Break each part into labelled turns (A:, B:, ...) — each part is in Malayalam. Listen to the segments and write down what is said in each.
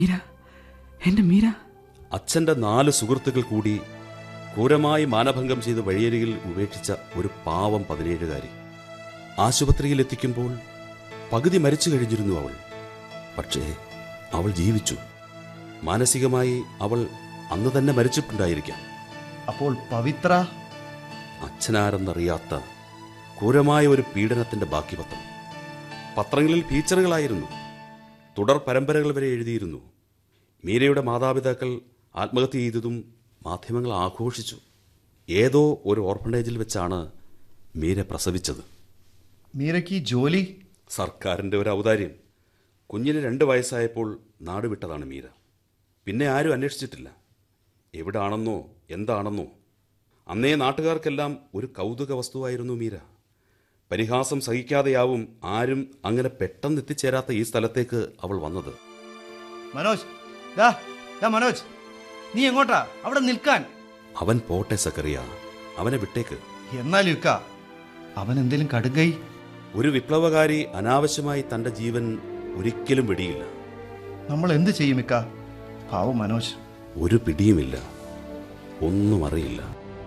A: മീര എന്റെ മീര
B: അച്ഛന്റെ നാല് സുഹൃത്തുക്കൾ കൂടി ക്രൂരമായി മാനഭംഗം ചെയ്ത് വഴിയരികിൽ ഉപേക്ഷിച്ച ഒരു പാവം പതിനേഴുകാരി ആശുപത്രിയിൽ എത്തിക്കുമ്പോൾ പകുതി മരിച്ചു കഴിഞ്ഞിരുന്നു അവൾ പക്ഷേ അവൾ ജീവിച്ചു മാനസികമായി അവൾ അന്ന് തന്നെ മരിച്ചിട്ടുണ്ടായിരിക്കാം
C: അപ്പോൾ പവിത്ര
B: അച്ഛനാരെന്നറിയാത്ത ക്രൂരമായ ഒരു പീഡനത്തിന്റെ ബാക്കി പത്രം പത്രങ്ങളിൽ ഫീച്ചറുകളായിരുന്നു തുടർ പരമ്പരകൾ വരെ എഴുതിയിരുന്നു മീരയുടെ മാതാപിതാക്കൾ ആത്മഹത്യ ചെയ്തതും മാധ്യമങ്ങൾ ആഘോഷിച്ചു ഏതോ ഒരു ഓർഫണേജിൽ വെച്ചാണ് മീര പ്രസവിച്ചത്
C: മീരയ്ക്ക് ഈ ജോലി
B: സർക്കാരിൻ്റെ ഒരു ഔദാര്യം കുഞ്ഞിന് രണ്ട് വയസ്സായപ്പോൾ നാട് വിട്ടതാണ് മീര പിന്നെ ആരും അന്വേഷിച്ചിട്ടില്ല എവിടാണെന്നോ എന്താണെന്നോ അന്നേ നാട്ടുകാർക്കെല്ലാം ഒരു കൗതുക വസ്തുവായിരുന്നു മീര പരിഹാസം സഹിക്കാതെയാവും ആരും അങ്ങനെ പെട്ടെന്ന് എത്തിച്ചേരാത്ത ഈ സ്ഥലത്തേക്ക് അവൾ വന്നത്
C: മനോജ് ദാ ദാ മനോജ് നീ എങ്ങോട്ടാ അവിടെ നിൽക്കാൻ
B: അവൻ പോട്ടെ സക്കറിയ അവനെ വിട്ടേക്ക്
C: എന്നാലും ഇക്ക അവൻ എന്തേലും കടുകൈ
B: ഒരു വിപ്ലവകാരി അനാവശ്യമായി തന്റെ ജീവൻ ഒരിക്കലും വെടിയില്ല
C: നമ്മൾ എന്ത് ചെയ്യും ഇക്ക പാവം മനോജ്
B: ഒരു പിടിയുമില്ല ഒന്നും അറിയില്ല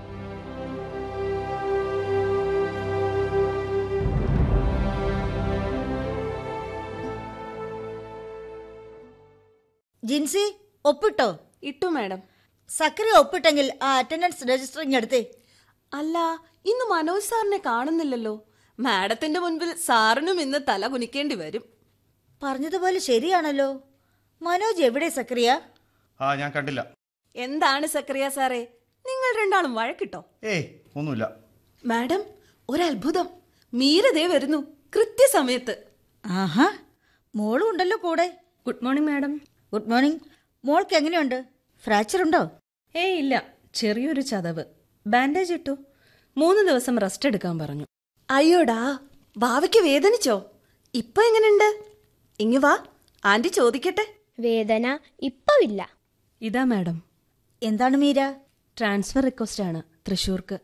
D: ജിൻസി ഒപ്പിട്ടോ
E: ഇട്ടു മാഡം
D: സക്കറി ഒപ്പിട്ടെങ്കിൽ ആ അറ്റൻഡൻസ് രജിസ്റ്ററിങ് എടുത്തേ
E: അല്ല ഇന്ന് മനോജ് സാറിനെ കാണുന്നില്ലല്ലോ മാഡത്തിന്റെ മുൻപിൽ സാറിനും ഇന്ന് തല കുനിക്കേണ്ടി വരും
D: പറഞ്ഞതുപോലെ ശരിയാണല്ലോ മനോജ് എവിടെ സക്രിയ
C: ആ ഞാൻ കണ്ടില്ല
E: എന്താണ് സക്രിയ സാറേ നിങ്ങൾ രണ്ടാളും വഴക്കിട്ടോ
C: ഏയ് ഒന്നുമില്ല
E: മാഡം ഒരത്ഭുതം മീരതേ വരുന്നു കൃത്യസമയത്ത്
D: ആഹാ മോളും ഉണ്ടല്ലോ കൂടെ
F: good morning madam
D: good morning മോൾക്ക് എങ്ങനെയുണ്ട് ഫ്രാക്ചർ ഉണ്ടോ
F: ഏയ് ഇല്ല ചെറിയൊരു ചതവ് ബാൻഡേജ് ഇട്ടു മൂന്ന് ദിവസം റെസ്റ്റ് എടുക്കാൻ പറഞ്ഞു
E: അയ്യോടാ ഭാവിക്ക് വേദനിച്ചോ ഇപ്പൊ എങ്ങനെയുണ്ട് ഇങ്ങു വാ ആന്റി ചോദിക്കട്ടെ
G: വേദന ഇപ്പൊ ഇല്ല
F: ഇതാ മാഡം
D: എന്താണ് മീര
F: ട്രാൻസ്ഫർ റിക്വസ്റ്റ് ആണ് തൃശ്ശൂർക്ക്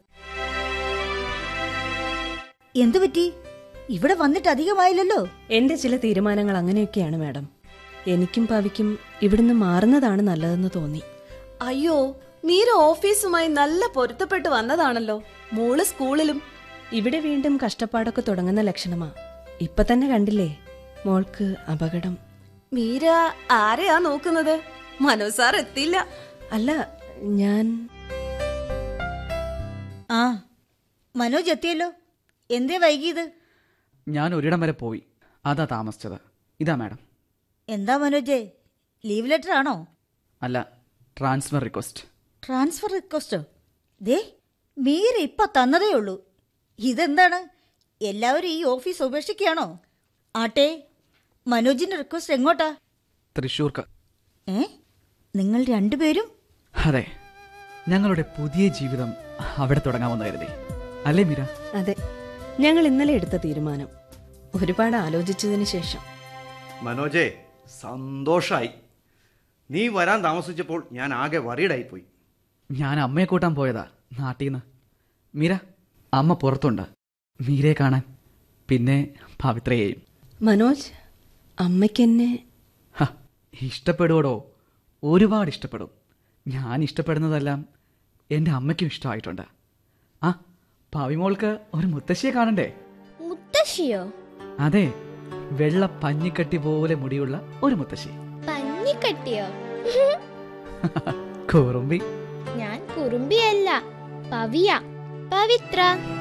D: എന്തു പറ്റി ഇവിടെ വന്നിട്ട് അധികമായില്ലല്ലോ
F: എന്റെ ചില തീരുമാനങ്ങൾ അങ്ങനെയൊക്കെയാണ് മാഡം എനിക്കും പവിക്കും ഇവിടുന്ന് മാറുന്നതാണ് നല്ലതെന്ന് തോന്നി
E: അയ്യോ മീര ഓഫീസുമായി നല്ല പൊരുത്തപ്പെട്ട് വന്നതാണല്ലോ മോള് സ്കൂളിലും
F: ഇവിടെ വീണ്ടും കഷ്ടപ്പാടൊക്കെ തുടങ്ങുന്ന ലക്ഷണമാ ഇപ്പൊ തന്നെ കണ്ടില്ലേ മോൾക്ക് അപകടം
E: മീര ആരെയാ നോക്കുന്നത് മനോജ് സാർ എത്തിയില്ല
F: അല്ല ഞാൻ
D: ആ മനോജ് എത്തിയല്ലോ എന്തേ വൈകിയത്
A: ഞാൻ ഒരിടം വരെ പോയി അതാ താമസിച്ചത് ഇതാ മാഡം
D: എന്താ മനോജേ ലീവ് ലെറ്റർ ആണോ
A: അല്ല ട്രാൻസ്ഫർ റിക്വസ്റ്റ്
D: ട്രാൻസ്ഫർ റിക്വസ്റ്റോ ദേ മീര ഇപ്പൊ തന്നതേ ഉള്ളൂ ഇതെന്താണ് എല്ലാവരും ഈ ഓഫീസ് ഉപേക്ഷിക്കുകയാണോ ആട്ടെ മനോജിന്റെ റിക്വസ്റ്റ് എങ്ങോട്ടാ
A: തൃശ്ശൂർക്ക്
D: ഏ നിങ്ങൾ രണ്ടുപേരും
A: അതെ ഞങ്ങളുടെ പുതിയ ജീവിതം അവിടെ തുടങ്ങാമെന്ന് കരുതി അല്ലേ മീര
F: അതെ ഞങ്ങൾ ഇന്നലെ എടുത്ത തീരുമാനം ഒരുപാട് ആലോചിച്ചതിന് ശേഷം
C: മനോജേ സന്തോഷായി നീ വരാൻ താമസിച്ചപ്പോൾ ഞാൻ ആകെ വറീഡായി പോയി
A: ഞാൻ അമ്മയെ കൂട്ടാൻ പോയതാ നാട്ടിൽ നിന്ന് മീര അമ്മ പുറത്തുണ്ട് മീരയെ കാണാൻ പിന്നെ പവിത്രയെയും
F: മനോജ് അമ്മയ്ക്കെന്നെ
A: ഹ, ഇഷ്ടപ്പെടുവടോ ഒരുപാട് ഇഷ്ടപ്പെടും ഞാൻ ഇഷ്ടപ്പെടുന്നതെല്ലാം എൻ്റെ അമ്മയ്ക്കും ഇഷ്ടമായിട്ടുണ്ട് ആ പവിമോൾക്ക് ഒരു മുത്തശ്ശിയെ കാണണ്ടേ
G: മുത്തശ്ശിയോ
A: അതെ വെള്ള പഞ്ഞിക്കട്ടി പോലെ മുടിയുള്ള ഒരു മുത്തശ്ശി
G: പഞ്ഞിക്കട്ടിയോ
A: കുറുമ്പി
G: ഞാൻ കുറുമ്പിയല്ല പവിയ പവിത്ര